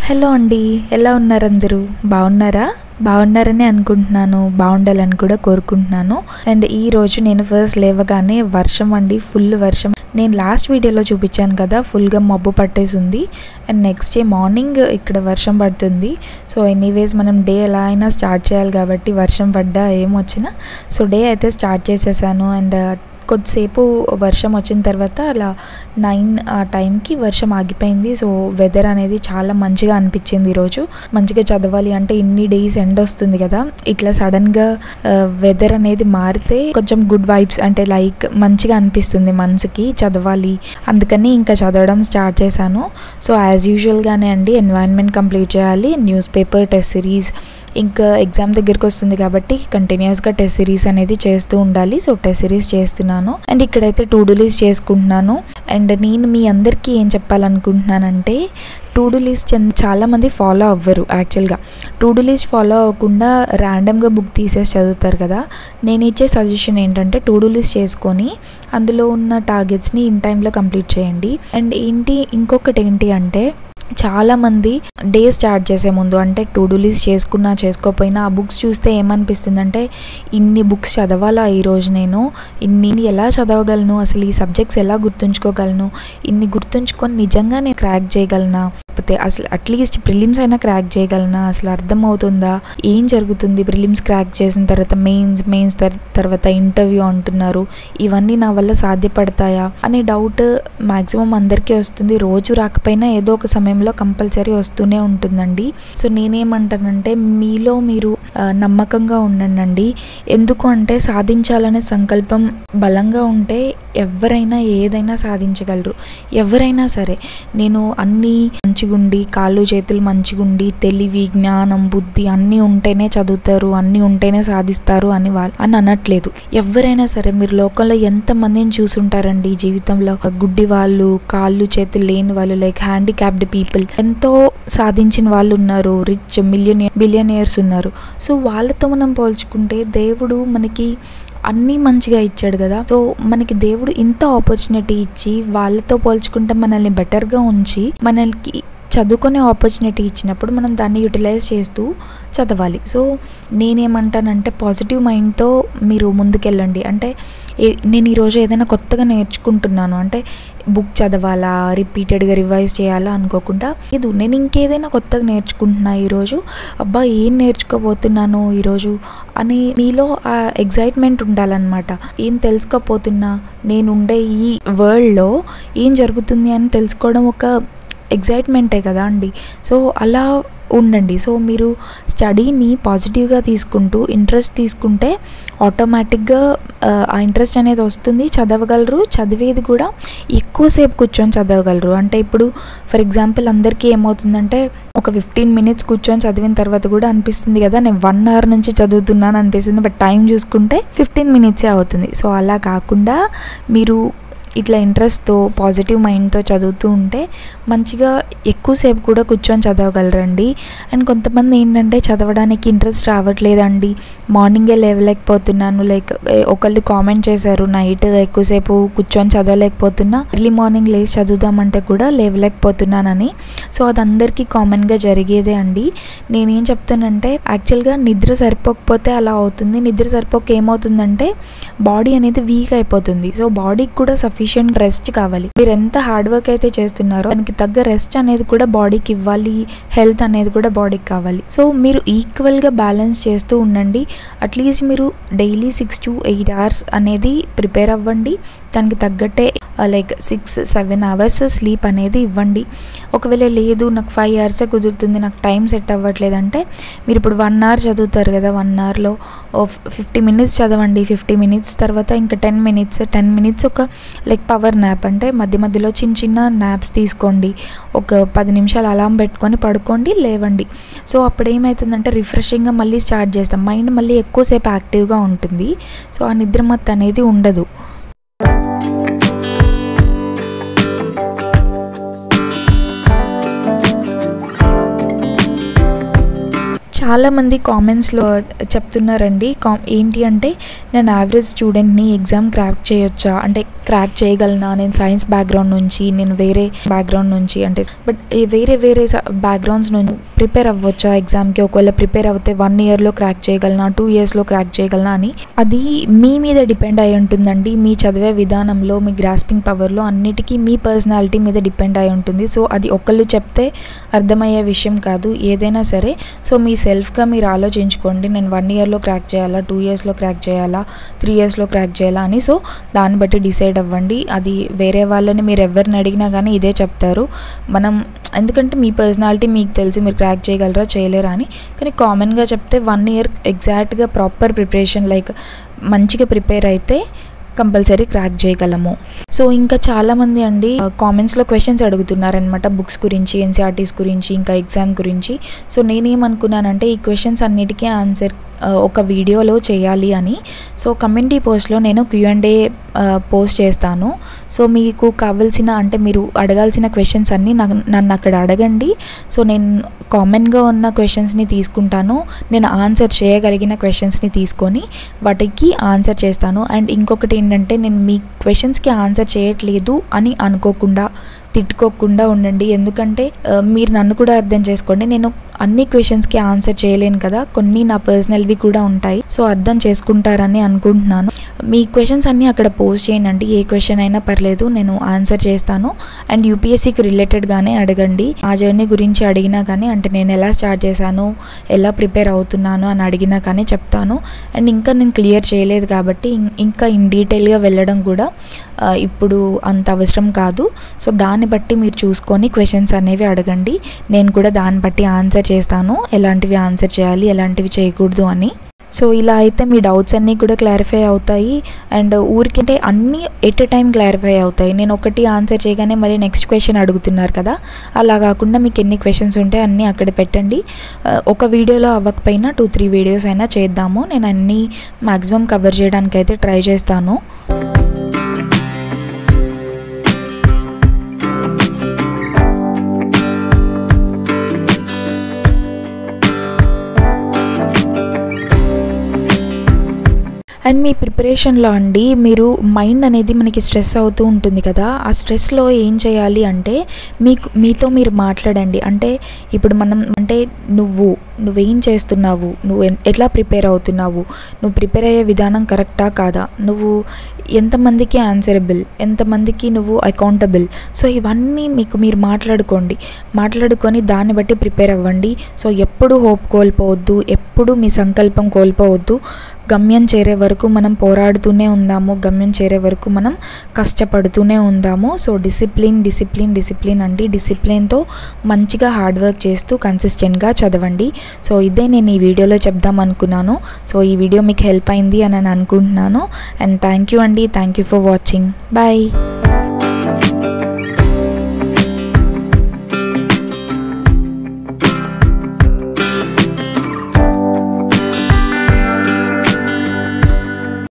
hello అండి ఎలా ఉన్నారు అందరూ బాగున్నారా బాగున్నారని అనుకుంటున్నాను బాగుండాలని కూడా కోరుకుంటున్నాను అండ్ ఈ రోజు నేను ఫస్ట్ లేవగానే వర్షం అండి ఫుల్ వర్షం నేను లాస్ట్ వీడియోలో చూపించాను కదా ఫుల్గా మబ్బు పట్టేసి ఉంది అండ్ నెక్స్ట్ డే మార్నింగ్ ఇక్కడ వర్షం పడుతుంది సో ఎనీవేస్ మనం డే ఎలా అయినా స్టార్ట్ చేయాలి కాబట్టి వర్షం పడ్డా ఏమొచ్చినా సో డే అయితే స్టార్ట్ చేసేసాను అండ్ కొద్దిసేపు వర్షం వచ్చిన తర్వాత అలా నైన్ ఆ టైంకి వర్షం ఆగిపోయింది సో వెదర్ అనేది చాలా మంచిగా అనిపించింది ఈరోజు మంచిగా చదవాలి అంటే ఇన్ని డేస్ ఎండ్ వస్తుంది కదా ఇట్లా సడన్గా వెదర్ అనేది మారితే కొంచెం గుడ్ వైబ్స్ అంటే లైక్ మంచిగా అనిపిస్తుంది మనసుకి చదవాలి అందుకని ఇంకా చదవడం స్టార్ట్ చేశాను సో యాజ్ యూజువల్గానే అండి ఎన్వైరన్మెంట్ కంప్లీట్ చేయాలి న్యూస్ పేపర్ టెస్ట్ సిరీస్ ఇంకా ఎగ్జామ్ దగ్గరికి వస్తుంది కాబట్టి కంటిన్యూస్గా టెస్ట్ సిరీస్ అనేది చేస్తూ ఉండాలి సో టెస్ట్ సిరీస్ చేస్తున్నాను అండ్ ఇక్కడైతే టూ డూ లిస్ట్ చేసుకుంటున్నాను అండ్ నేను మీ అందరికీ ఏం చెప్పాలనుకుంటున్నానంటే టూ డూ లిస్ట్ చాలామంది ఫాలో అవ్వరు యాక్చువల్గా టూ డూ లిస్ట్ ఫాలో అవ్వకుండా ర్యాండమ్గా బుక్ తీసేసి చదువుతారు కదా నేను ఇచ్చే సజెషన్ ఏంటంటే టూ డూ లిస్ట్ చేసుకొని అందులో ఉన్న టార్గెట్స్ని ఇన్ టైంలో కంప్లీట్ చేయండి అండ్ ఏంటి ఇంకొకటి ఏంటి అంటే చాలామంది డే స్టార్ట్ చేసే ముందు అంటే టు డూ లిస్ట్ చేసుకున్నా చేసుకోకపోయినా ఆ బుక్స్ చూస్తే ఏమనిపిస్తుందంటే ఇన్ని బుక్స్ చదవాలా ఈరోజు నేను ఇన్ని ఎలా చదవగలను అసలు ఈ సబ్జెక్ట్స్ ఎలా గుర్తుంచుకోగలను ఇన్ని గుర్తుంచుకొని నిజంగా నేను క్రాక్ చేయగలనా లేకపోతే అసలు అట్లీస్ట్ ప్రిలిమ్స్ అయినా క్రాక్ చేయగలనా అసలు అర్థమవుతుందా ఏం జరుగుతుంది ప్రిలిమ్స్ క్రాక్ చేసిన తర్వాత మెయిన్స్ మెయిన్స్ తర్వాత ఇంటర్వ్యూ అంటున్నారు ఇవన్నీ నా వల్ల సాధ్యపడతాయా అనే డౌట్ మ్యాక్సిమం అందరికీ వస్తుంది రోజు రాకపోయినా ఏదో ఒక సమయంలో కంపల్సరీ వస్తూనే ఉంటుందండి సో నేనేమంటానంటే మీలో మీరు నమ్మకంగా ఉండండి ఎందుకు అంటే సాధించాలనే సంకల్పం బలంగా ఉంటే ఎవరైనా ఏదైనా సాధించగలరు ఎవరైనా సరే నేను అన్నీ మంచిగుండి కాళ్ళు చేతులు మంచిగుండి తెలివి జ్ఞానం బుద్ధి అన్నీ ఉంటేనే చదువుతారు అన్నీ ఉంటేనే సాధిస్తారు అని వాళ్ళు అని అనట్లేదు ఎవరైనా సరే మీరు లోకంలో ఎంతమందిని చూసుంటారండి జీవితంలో గుడ్డి వాళ్ళు కాళ్ళు చేతులు లేని వాళ్ళు లైక్ హ్యాండిక్యాప్డ్ పీపుల్ ఎంతో సాధించిన వాళ్ళు ఉన్నారు రిచ్ మిలియనియర్ బిలియనియర్స్ ఉన్నారు సో వాళ్ళతో మనం పోల్చుకుంటే దేవుడు మనకి అన్నీ మంచిగా ఇచ్చాడు కదా సో మనకి దేవుడు ఇంత ఆపర్చునిటీ ఇచ్చి వాళ్ళతో పోల్చుకుంటే మనల్ని బెటర్గా ఉంచి మనకి చదువుకునే ఆపర్చునిటీ ఇచ్చినప్పుడు మనం దాన్ని యూటిలైజ్ చేస్తూ చదవాలి సో నేనేమంటానంటే పాజిటివ్ మైండ్తో మీరు ముందుకెళ్ళండి అంటే నేను ఈరోజు ఏదైనా కొత్తగా నేర్చుకుంటున్నాను అంటే బుక్ చదవాలా రిపీటెడ్గా రివైజ్ చేయాలా అనుకోకుండా ఇది నేను ఇంకేదైనా కొత్తగా నేర్చుకుంటున్నా ఈరోజు అబ్బా ఏం నేర్చుకోబోతున్నాను ఈరోజు అని మీలో ఆ ఎగ్జైట్మెంట్ ఉండాలన్నమాట ఏం తెలుసుకోపోతున్నా నేను ఉండే ఈ వరల్డ్లో ఏం జరుగుతుంది అని తెలుసుకోవడం ఒక ఎగ్జైట్మెంటే కదా అండి సో అలా ఉండండి సో మీరు స్టడీని పాజిటివ్గా తీసుకుంటూ ఇంట్రెస్ట్ తీసుకుంటే ఆటోమేటిక్గా ఆ ఇంట్రెస్ట్ అనేది వస్తుంది చదవగలరు చదివేది కూడా ఎక్కువసేపు కూర్చొని చదవగలరు అంటే ఇప్పుడు ఫర్ ఎగ్జాంపుల్ అందరికీ ఏమవుతుందంటే ఒక ఫిఫ్టీన్ మినిట్స్ కూర్చొని చదివిన తర్వాత కూడా అనిపిస్తుంది కదా నేను వన్ అవర్ నుంచి చదువుతున్నాను అనిపిస్తుంది బట్ టైం చూసుకుంటే ఫిఫ్టీన్ మినిట్సే అవుతుంది సో అలా కాకుండా మీరు ఇట్లా ఇంట్రెస్ట్తో పాజిటివ్ మైండ్తో చదువుతూ ఉంటే మంచిగా ఎక్కువసేపు కూడా కూర్చొని చదవగలరండి అండ్ కొంతమంది ఏంటంటే చదవడానికి ఇంట్రెస్ట్ రావట్లేదండి మార్నింగే లేవలేకపోతున్నాను లైక్ ఒకళ్ళు కామెంట్ చేశారు నైట్ ఎక్కువసేపు కూర్చొని చదవలేకపోతున్నా ఎర్లీ మార్నింగ్ లేచి చదువుదామంటే కూడా లేవలేకపోతున్నానని సో అది అందరికీ కామన్గా జరిగేదే అండి నేనేం చెప్తానంటే యాక్చువల్గా నిద్ర సరిపోకపోతే అలా అవుతుంది నిద్ర సరిపోక ఏమవుతుందంటే బాడీ అనేది వీక్ అయిపోతుంది సో బాడీకి కూడా సఫిషియెంట్ సఫిషియంట్ రెస్ట్ కావాలి మీరు ఎంత హార్డ్ వర్క్ అయితే చేస్తున్నారో దానికి తగ్గ రెస్ట్ అనేది కూడా బాడీకి ఇవ్వాలి హెల్త్ అనేది కూడా బాడీకి కావాలి సో మీరు ఈక్వల్గా బ్యాలెన్స్ చేస్తూ ఉండండి అట్లీస్ట్ మీరు daily six to eight hours అనేది ప్రిపేర్ అవ్వండి దానికి తగ్గట్టే like six seven hours sleep అనేది ఇవ్వండి ఒకవేళ లేదు నాకు ఫైవ్ అవర్సే కుదురుతుంది నాకు టైం సెట్ అవ్వట్లేదు అంటే మీరు ఇప్పుడు వన్ అవర్ చదువుతారు కదా వన్ అవర్లో ఫిఫ్టీ మినిట్స్ చదవండి ఫిఫ్టీ మినిట్స్ తర్వాత ఇంకా టెన్ మినిట్స్ టెన్ మినిట్స్ ఒక లైక్ పవర్ న్యాప్ అంటే మధ్య మధ్యలో చిన్న చిన్న న్యాప్స్ తీసుకోండి ఒక పది నిమిషాలు అలారం పెట్టుకొని పడుకోండి లేవండి సో అప్పుడు ఏమవుతుందంటే రిఫ్రెషింగ్గా మళ్ళీ స్టార్ట్ చేస్తాం మైండ్ మళ్ళీ ఎక్కువసేపు యాక్టివ్గా ఉంటుంది సో ఆ నిద్రమత్తు అనేది ఉండదు చాలామంది కామెంట్స్లో చెప్తున్నారండి కా ఏంటి అంటే నేను యావరేజ్ స్టూడెంట్ని ఎగ్జామ్ క్రాక్ చేయొచ్చా అంటే క్రాక్ చేయగలనా నేను సైన్స్ బ్యాక్గ్రౌండ్ నుంచి నేను వేరే బ్యాక్గ్రౌండ్ నుంచి అంటే బట్ వేరే వేరే బ్యాక్గ్రౌండ్స్ నుంచి ప్రిపేర్ అవ్వచ్చా ఎగ్జామ్కి ఒకవేళ ప్రిపేర్ అవుతే వన్ ఇయర్లో క్రాక్ చేయగలనా టూ ఇయర్స్లో క్రాక్ చేయగలనా అని అది మీ మీద డిపెండ్ అయి ఉంటుందండి మీ చదివే విధానంలో మీ గ్రాస్పింగ్ పవర్లో అన్నిటికీ మీ పర్సనాలిటీ మీద డిపెండ్ అయి ఉంటుంది సో అది ఒకళ్ళు చెప్తే అర్థమయ్యే విషయం కాదు ఏదైనా సరే సో మీ సెల్ఫ్గా మీరు ఆలోచించుకోండి నేను వన్ ఇయర్లో క్రాక్ చేయాలా టూ ఇయర్స్లో క్రాక్ చేయాలా త్రీ ఇయర్స్లో క్రాక్ చేయాలా అని సో దాన్ని బట్టి డిసైడ్ అవ్వండి అది వేరే వాళ్ళని మీరు ఎవరిని అడిగినా కానీ ఇదే చెప్తారు మనం ఎందుకంటే మీ పర్సనాలిటీ మీకు తెలిసి మీరు క్రాక్ చేయగలరా చేయలేరా అని కానీ కామన్గా చెప్తే వన్ ఇయర్ ఎగ్జాక్ట్గా ప్రాపర్ ప్రిపరేషన్ లైక్ మంచిగా ప్రిపేర్ అయితే కంపల్సరీ క్రాక్ చేయగలము సో ఇంకా చాలామంది అండి కామెంట్స్లో క్వశ్చన్స్ అడుగుతున్నారనమాట బుక్స్ గురించి ఎన్సీఆర్టీస్ గురించి ఇంకా ఎగ్జామ్ గురించి సో నేనేమనుకున్నానంటే ఈ క్వశ్చన్స్ అన్నిటికీ ఆన్సర్ ఒక వీడియోలో చేయాలి అని సో కమ్యూనిటీ పోస్ట్లో నేను క్యూఎండే పోస్ట్ చేస్తాను సో మీకు కావాల్సిన అంటే మీరు అడగాల్సిన క్వశ్చన్స్ అన్నీ నాకు నన్ను అక్కడ అడగండి సో నేను కామన్గా ఉన్న క్వశ్చన్స్ని తీసుకుంటాను నేను ఆన్సర్ చేయగలిగిన క్వశ్చన్స్ని తీసుకొని వాటికి ఆన్సర్ చేస్తాను అండ్ ఇంకొకటి ఏంటంటే నేను మీ క్వశ్చన్స్కి ఆన్సర్ చేయట్లేదు అని అనుకోకుండా తిట్టుకోకుండా ఉండండి ఎందుకంటే మీరు నన్ను కూడా అర్థం చేసుకోండి నేను అన్ని క్వశ్చన్స్కి ఆన్సర్ చేయలేను కదా కొన్ని నా పర్సనల్వి కూడా ఉంటాయి సో అర్థం చేసుకుంటారని అనుకుంటున్నాను మీ క్వశ్చన్స్ అన్నీ అక్కడ పోస్ట్ చేయండి ఏ క్వశ్చన్ అయినా పర్లేదు నేను ఆన్సర్ చేస్తాను అండ్ యూపీఎస్సీకి రిలేటెడ్గానే అడగండి ఆ జర్నీ గురించి అడిగినా కానీ అంటే నేను ఎలా స్టార్ట్ చేశాను ఎలా ప్రిపేర్ అవుతున్నాను అని అడిగినా కానీ చెప్తాను అండ్ ఇంకా నేను క్లియర్ చేయలేదు కాబట్టి ఇంకా ఇన్ డీటెయిల్గా వెళ్ళడం కూడా ఇప్పుడు అంత అవసరం కాదు సో దాన్ని బట్టి మీరు చూసుకొని క్వశ్చన్స్ అనేవి అడగండి నేను కూడా దాన్ని బట్టి ఆన్సర్ చేస్తాను ఎలాంటివి ఆన్సర్ చేయాలి ఎలాంటివి చేయకూడదు అని సో ఇలా అయితే మీ డౌట్స్ అన్నీ కూడా క్లారిఫై అవుతాయి అండ్ ఊరికంటే అన్నీ ఎట్ ఎ టైం క్లారిఫై అవుతాయి నేను ఒకటి ఆన్సర్ చేయగానే మళ్ళీ నెక్స్ట్ క్వశ్చన్ అడుగుతున్నారు కదా అలా కాకుండా మీకు ఎన్ని క్వశ్చన్స్ ఉంటే అన్నీ అక్కడ పెట్టండి ఒక వీడియోలో అవ్వకపోయినా టూ త్రీ వీడియోస్ అయినా చేద్దాము నేను అన్నీ మ్యాక్సిమం కవర్ చేయడానికి అయితే ట్రై చేస్తాను అండ్ మీ ప్రిపరేషన్లో అండి మీరు మైండ్ అనేది మనకి స్ట్రెస్ అవుతూ ఉంటుంది కదా ఆ స్ట్రెస్లో ఏం చేయాలి అంటే మీకు మీతో మీరు మాట్లాడండి అంటే ఇప్పుడు మనం అంటే నువ్వు నువ్వేం చేస్తున్నావు నువ్వు ఎట్లా ప్రిపేర్ అవుతున్నావు నువ్వు ప్రిపేర్ అయ్యే విధానం కరెక్టా కాదా నువ్వు ఎంతమందికి ఆన్సరబుల్ ఎంతమందికి నువ్వు అకౌంటబుల్ సో ఇవన్నీ మీకు మీరు మాట్లాడుకోండి మాట్లాడుకొని దాన్ని బట్టి ప్రిపేర్ అవ్వండి సో ఎప్పుడు హోప్ కోల్పోవద్దు ఎప్పుడు మీ సంకల్పం కోల్పోవద్దు గమ్యం చేరే వరకు మనం పోరాడుతూనే ఉందాము గమ్యం చేరే వరకు మనం కష్టపడుతూనే ఉందాము సో డిసిప్లిన్ డిసిప్లిన్ డిసిప్లిన్ అండి డిసిప్లిన్తో మంచిగా హార్డ్ వర్క్ చేస్తూ కన్సిస్టెంట్గా చదవండి సో ఇదే నేను ఈ వీడియోలో చెప్దాం అనుకున్నాను సో ఈ వీడియో మీకు హెల్ప్ అయింది అని నేను అనుకుంటున్నాను అండ్ థ్యాంక్ యూ అండి thank you for watching bye